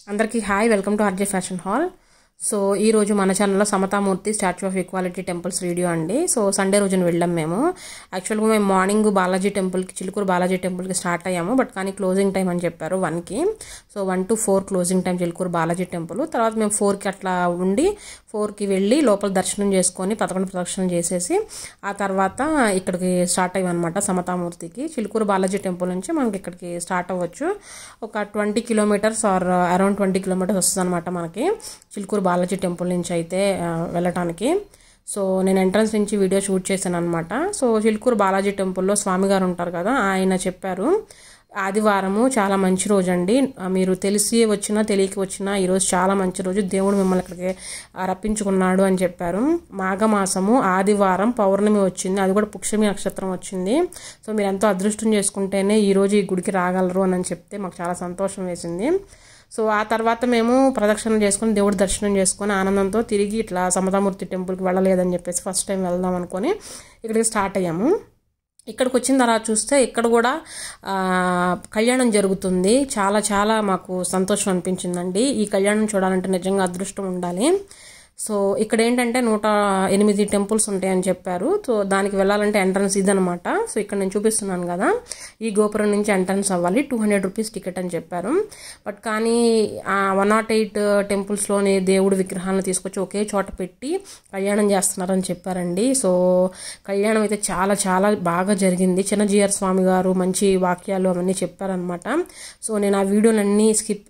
అందరికీ hi welcome to RJ fashion hall so ఈ రోజు మన ఛానల్లో Samathamurthy statue of equality temples video అండి సో సండే రోజున వెళ్ళాం మేము యాక్చువల్గా మేము మార్నింగ్ బాలాజీ టెంపుల్కి చిలుకూరు బాలాజీ టెంపుల్కి స్టార్ట్ అయ్యాము బట్ కానీ క్లోజింగ్ టైం అని చెప్పారు వన్కి so one to four closing time Chilkur Balaji temple తర్వాత మేము ఫోర్కి అట్లా ఉండి ఫోర్కి వెళ్ళి లోపల దర్శనం చేసుకొని పదకొండు ప్రదక్షిణం చేసేసి ఆ తర్వాత ఇక్కడికి స్టార్ట్ అయ్యామన్నమాట సమతామూర్తికి చిలుకూరు బాలాజీ టెంపుల్ నుంచి మనకి ఇక్కడికి స్టార్ట్ అవ్వచ్చు ఒక twenty kilometres or around twenty kilometres వస్తుంది అనమాట మనకి చిలుకూరు బాలాజీ టెంపుల్ నుంచి అయితే ఆ, వెళ్ళటానికి సో నేను ఎంట్రన్స్ నుంచి వీడియో షూట్ చేశాను అనమాట సో చిలుకూరు బాలాజీ టెంపుల్లో స్వామిగారు ఉంటారు కదా ఆయన చెప్పారు ఆదివారము చాలా మంచి రోజు అండి ఆ, మీరు తెలిసి వచ్చినా తెలియక వచ్చినా ఈరోజు చాలా మంచి రోజు దేవుడు మిమ్మల్ని ఇక్కడికి ఆ, రప్పించుకున్నాడు అని చెప్పారు మాఘమాసము ఆదివారం పౌర్ణమి వచ్చింది అది కూడా పుక్షమి నక్షత్రం వచ్చింది సో మీరు ఎంతో అదృష్టం చేసుకుంటేనే ఈరోజు ఈ గుడికి రాగలరు అని చెప్తే మాకు చాలా సంతోషం వేసింది సో ఆ తర్వాత మేము ప్రదక్షిణ చేసుకుని దేవుడి దర్శనం చేసుకొని ఆనందంతో తిరిగి ఇట్లా సమతామూర్తి టెంపుల్కి వెళ్ళలేదని చెప్పేసి ఫస్ట్ టైం వెళ్దాం అనుకొని ఇక్కడికి స్టార్ట్ అయ్యాము ఇక్కడికి వచ్చిన తర్వాత చూస్తే ఇక్కడ కూడా ఆ, కళ్యాణం జరుగుతుంది చాలా చాలా మాకు సంతోషం అనిపించిందండి ఈ కళ్యాణం చూడాలంటే నిజంగా అదృష్టం ఉండాలి సో ఇక్కడ ఏంటంటే నూట ఎనిమిది టెంపుల్స్ ఉంటాయని చెప్పారు సో దానికి వెళ్ళాలంటే ఎంట్రన్స్ ఇదనమాట సో ఇక్కడ నేను చూపిస్తున్నాను కదా ఈ గోపురం నుంచి ఎంట్రన్స్ అవ్వాలి టూ హండ్రెడ్ రూపీస్ టికెట్ అని చెప్పారు బట్ కానీ వన్ నాట్ ఎయిట్ టెంపుల్స్లోని దేవుడి విగ్రహాలను తీసుకొచ్చి ఒకే చోట పెట్టి కళ్యాణం చేస్తున్నారని చెప్పారండి సో కళ్యాణం అయితే చాలా చాలా బాగా జరిగింది చిన్నజీఆర్ స్వామి గారు మంచి వాక్యాలు అవన్నీ చెప్పారనమాట సో నేను ఆ వీడియోలన్నీ స్కిప్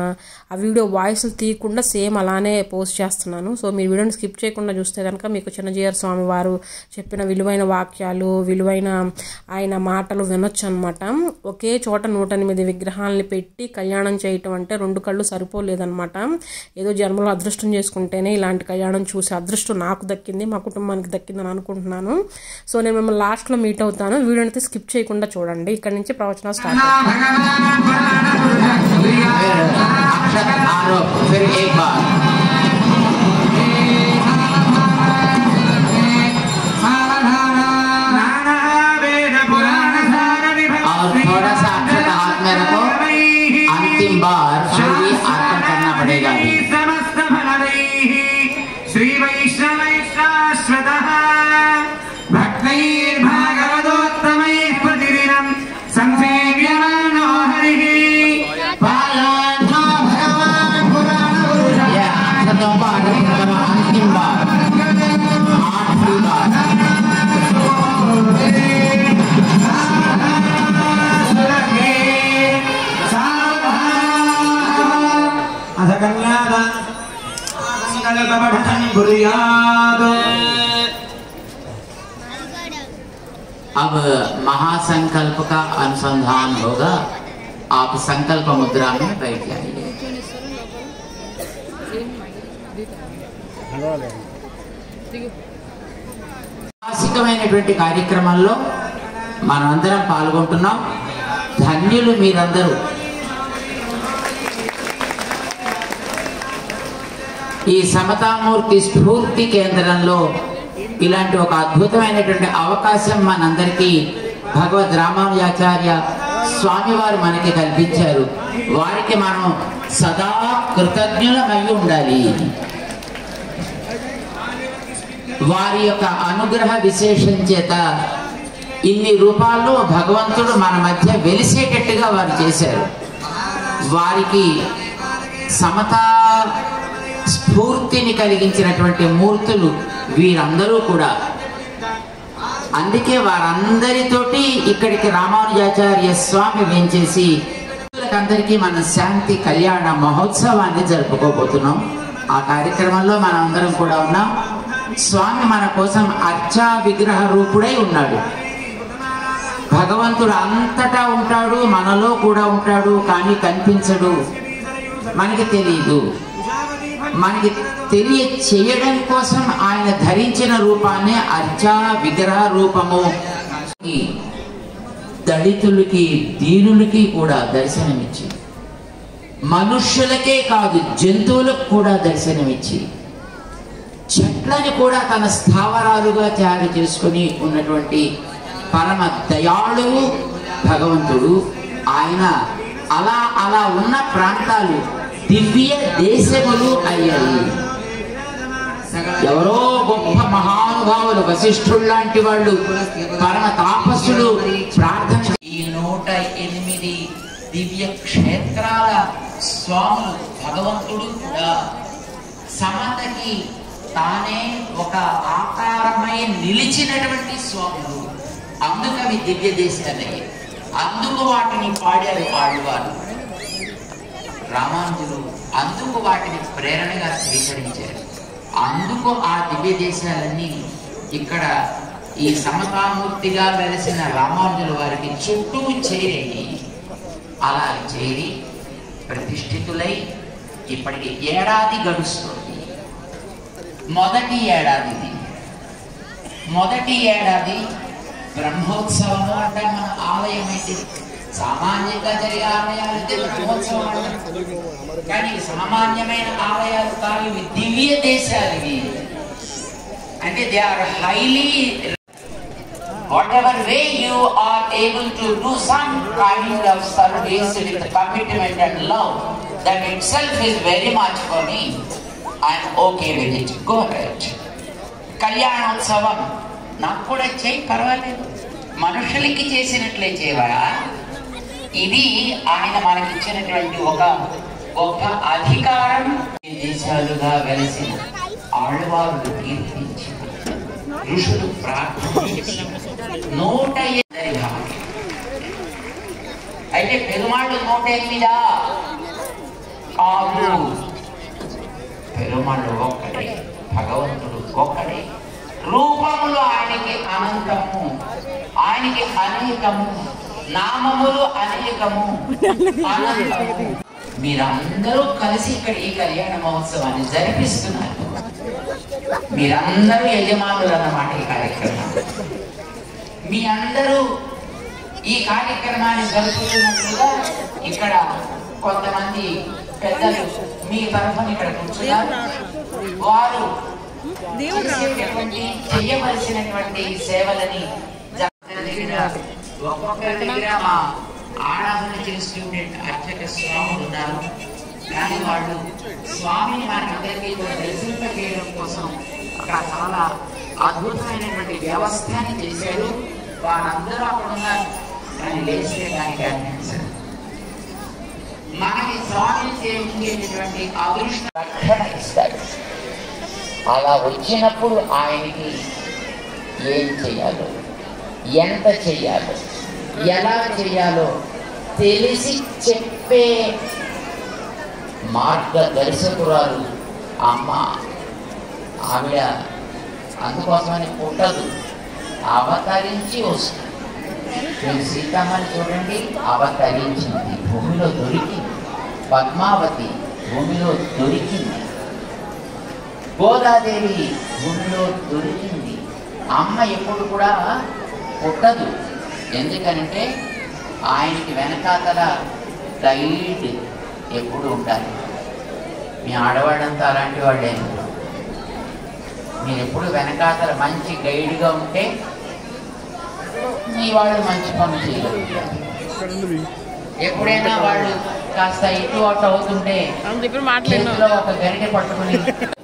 ఆ వీడియో వాయిస్లు తీయకుండా సేమ్ అలానే పోస్ట్ చేస్తున్నాను సో మీరు వీడియోని స్కిప్ చేయకుండా చూస్తే కనుక మీకు చిన్నజీఆర్ స్వామి వారు చెప్పిన విలువైన వాక్యాలు విలువైన ఆయన మాటలు వినొచ్చు అనమాట ఒకే చోట నూట ఎనిమిది విగ్రహాలని పెట్టి కళ్యాణం చేయటం అంటే రెండు కళ్ళు సరిపోలేదన్నమాట ఏదో జన్మలో అదృష్టం చేసుకుంటేనే ఇలాంటి కళ్యాణం చూసే అదృష్టం నాకు దక్కింది మా కుటుంబానికి దక్కిందని అనుకుంటున్నాను సో నేను మిమ్మల్ని లాస్ట్లో మీట్ అవుతాను వీడియోని అయితే స్కిప్ చేయకుండా చూడండి ఇక్కడ నుంచి ప్రవచనం స్టార్ట్ फिर अक्षत आरोप फिर एक बार और थोड़ा सा अक्षत हाथ में रखो अंतिम बार सूर्य अर्पण करना पड़ेगा अभी समस्त श्री वैष्णव शाश्वतः भक्तैर्भागवतोत्तमैः प्रतिदिनं संसेव्यमानो हरिः पालना भगवान पुराण पुरुष ये अक्षतों को अर्पण करो अंतिम बार आठवीं बार अथ कन्याद सङ्कल्पपठनं कुर्यात् अब महासंकल्प का अनुसंधान होगा आप संकल्प मुद्रा में बैठ जाइए మాసికమైనటువంటి కార్యక్రమంలో మనమందరం పాల్గొంటున్నాం ధన్యులు మీరందరూ ఈ సమతామూర్తి స్ఫూర్తి కేంద్రంలో ఇలాంటి ఒక అద్భుతమైనటువంటి అవకాశం మనందరికీ భగవద్ రామానుజాచార్య స్వామివారు మనకి కల్పించారు వారికి మనం సదా కృతజ్ఞులమై ఉండాలి వారి యొక్క అనుగ్రహ విశేషం చేత ఇన్ని రూపాల్లో భగవంతుడు మన మధ్య వెలిసేటట్టుగా వారు చేశారు వారికి సమతా స్ఫూర్తిని కలిగించినటువంటి మూర్తులు వీరందరూ కూడా అందుకే వారందరితోటి ఇక్కడికి రామానుజాచార్య స్వామి వేంచేసి అందరికీ మన శాంతి కళ్యాణ మహోత్సవాన్ని జరుపుకోబోతున్నాం ఆ కార్యక్రమంలో మనం అందరం కూడా ఉన్నాం స్వామి మన కోసం అర్చా విగ్రహ రూపుడై ఉన్నాడు భగవంతుడు అంతటా ఉంటాడు మనలో కూడా ఉంటాడు కానీ కనిపించడు మనకి తెలియదు మనకి తెలియ చేయడం కోసం ఆయన ధరించిన రూపాన్ని అర్చా విగ్రహ రూపము ఈ దళితులకి దీనులకి కూడా దర్శనమిచ్చి మనుష్యులకే కాదు జంతువులకు కూడా దర్శనమిచ్చి చెట్లని కూడా తన స్థావరాలుగా తయారు చేసుకుని ఉన్నటువంటి పరమ దయాళువు భగవంతుడు ఆయన అలా అలా ఉన్న ప్రాంతాలు దివ్య దేశములు అయ్యాయి ఎవరో గొప్ప మహానుభావులు వశిష్ఠుడు లాంటి వాళ్ళు పరమ తాపస్సులు ప్రార్థన చే- ఈ నూట ఎనిమిది దివ్య క్షేత్రాల స్వాములు భగవంతుడు కూడా సమతకి తానే ఒక ఆకారమై నిలిచినటువంటి స్వాములు అందుకు అవి దివ్య దేశాలయ్యాయి అందుకు వాటిని పాడారు ఆళ్వారు రామానుజులు అందుకు వాటిని ప్రేరణగా స్వీకరించారు అందుకు ఆ దివ్య దేశాలన్నీ ఇక్కడ ఈ సమతామూర్తిగా వెలసిన రామానుజుల వారికి చుట్టూ చేరి అలా చేరి ప్రతిష్ఠితులై ఇప్పటికి ఏడాది గడుస్తుంది మొదటి ఏడాది ఇది. మొదటి ఏడాది బ్రహ్మోత్సవము అంటే మన ఆలయం అయితే సామాన్యంగా జరిగే ఆలయాలు అయితే బ్రహ్మోత్సవం అంటారు. కానీ ఇవి సామాన్యమైన ఆలయాలు కావు ఇవి దివ్య దేశాలు ఇవి అంటే they are highly whatever way you are able to do some kind of service with commitment and love, that itself is very much for me. I'm okay with it. Go ahead. కళ్యాణోత్సవం నాకు కూడా చేయి పర్వాలేదు మనుషులకి చేసినట్లే చేయవా ఇది ఆయన మనకిచ్చినటువంటి ఒక గొప్ప అధికారం ఈ దేశాలుగా వెలసిన ఆళ్వారులు కీర్తించి ఋషులు ప్రార్థించి నూట ఎనిమిది భావం. అయితే పెరుమాళ్ళు నూట ఎనిమిదా కాదు పెరుమాళ్ళు ఒక్కడే భగవంతుడు ఒక్కడే రూపములు ఆయనకి అనంతము ఆయనకి అనేకము నామములు అనేకము అనంతము మీరందరూ కలిసి ఇక్కడ ఈ కళ్యాణ మహోత్సవాన్ని జరిపిస్తున్నారు మీరందరూ యజమానులు అన్నమాట ఈ కార్యక్రమం మీ అందరూ ఈ కార్యక్రమాన్ని జరుపుతున్నట్లుగా ఇక్కడ కొంతమంది పెద్దలు మీ తరఫున ఇక్కడ కూర్చున్నారు వారు చేసేటటువంటి చెయ్యవలసినటువంటి సేవలని జగన్ దగ్గర ఒక్కొక్కరి దగ్గర మా ఆరాధన చేస్తుండే అర్చక స్వాములు ఉన్నారు కానీ వాళ్ళు స్వామిని మనకందరికీ కూడా దర్శింపజేయడం కోసం అక్కడ చాలా అద్భుతమైనటువంటి వ్యవస్థని చేశారు వారందరూ అక్కడ ఉన్నారు కానీ లేస్తే కానీ కనిపించారు మనకి స్వామిని సేవించేటటువంటి అదృష్ట రక్షణ ఇస్తాడు అలా వచ్చినప్పుడు ఆయనకి ఏం చేయాలో ఎంత చేయాలో ఎలా చేయాలో తెలిసి చెప్పే మార్గదర్శకురాలు అమ్మ ఆవిడ అందుకోసమని పుట్టదు అవతరించి వస్తుంది మీరు సీతమ్మని చూడండి అవతరించింది భూమిలో దొరికింది పద్మావతి భూమిలో దొరికింది గోదాదేవి భూమిలో దొరికింది అమ్మ ఎప్పుడు కూడా పుట్టదు ఎందుకనంటే ఆయనకి వెనకాతల గైడ్ ఎప్పుడు ఉండాలి మీ ఆడవాళ్ళంతా అలాంటి వాళ్ళే మీరు ఎప్పుడు వెనకాతల మంచి గైడ్గా ఉంటే మీ వాళ్ళు మంచి పనులు చేయగలుగుతారు ఎప్పుడైనా వాళ్ళు కాస్త ఇటు అటు అవుతుంటే ఇప్పుడు మాట్లాడినా చేతిలో ఒక గరిటె పట్టుకుని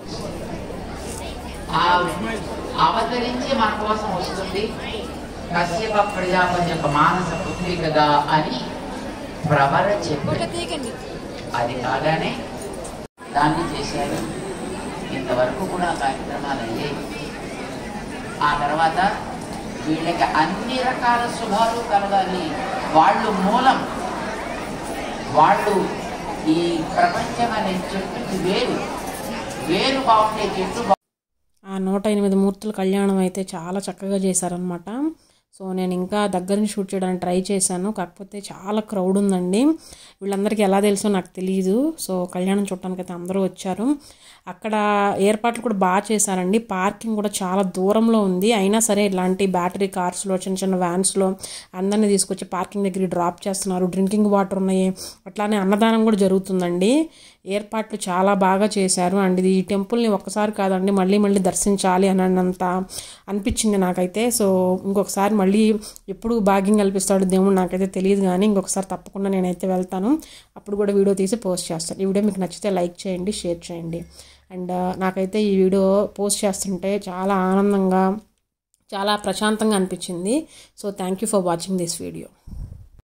ఆ అవతరించి మన కోసం వస్తుంది కశ్యప ప్రజాపతి యొక్క మానస పుత్రికగా అని ప్రవర చెప్పి అది కాగానే దాన్ని చేశారు ఇంతవరకు కూడా కార్యక్రమాలు అయ్యాయి ఆ తర్వాత వీళ్ళకి అన్ని రకాల శుభాలు కలగాలి వాళ్ళు మూలం వాళ్ళు ఈ ప్రపంచం అనే చెట్టుకి వేరు వేరు బాగుండే చెట్టు బా- ఆ నూట ఎనిమిది మూర్తుల కళ్యాణం అయితే చాలా చక్కగా చేశారనమాట సో నేను ఇంకా దగ్గర నుంచి షూట్ చేయడానికి ట్రై చేశాను కాకపోతే చాలా క్రౌడ్ ఉందండి వీళ్ళందరికీ ఎలా తెలుసో నాకు తెలియదు సో కళ్యాణం చూడటానికి అయితే అందరూ వచ్చారు అక్కడ ఏర్పాట్లు కూడా బాగా చేశారండి పార్కింగ్ కూడా చాలా దూరంలో ఉంది అయినా సరే ఇలాంటి బ్యాటరీ కార్స్లో చిన్న చిన్న వ్యాన్స్లో అందరినీ తీసుకొచ్చి పార్కింగ్ దగ్గర డ్రాప్ చేస్తున్నారు డ్రింకింగ్ వాటర్ ఉన్నాయి అట్లానే అన్నదానం కూడా జరుగుతుందండి ఏర్పాట్లు చాలా బాగా చేశారు అండ్ ఇది ఈ టెంపుల్ని ఒక్కసారి కాదండి మళ్ళీ మళ్ళీ దర్శించాలి అన్నంత అనిపించింది నాకైతే సో ఇంకొకసారి మళ్ళీ ఎప్పుడు భాగ్యం కల్పిస్తాడు దేవుడు నాకైతే తెలియదు కానీ ఇంకొకసారి తప్పకుండా నేనైతే వెళ్తాను అప్పుడు కూడా వీడియో తీసి పోస్ట్ చేస్తాను ఈ వీడియో మీకు నచ్చితే లైక్ చేయండి షేర్ చేయండి అండ్ నాకైతే ఈ వీడియో పోస్ట్ చేస్తుంటే చాలా ఆనందంగా చాలా ప్రశాంతంగా అనిపించింది so thank you for watching this video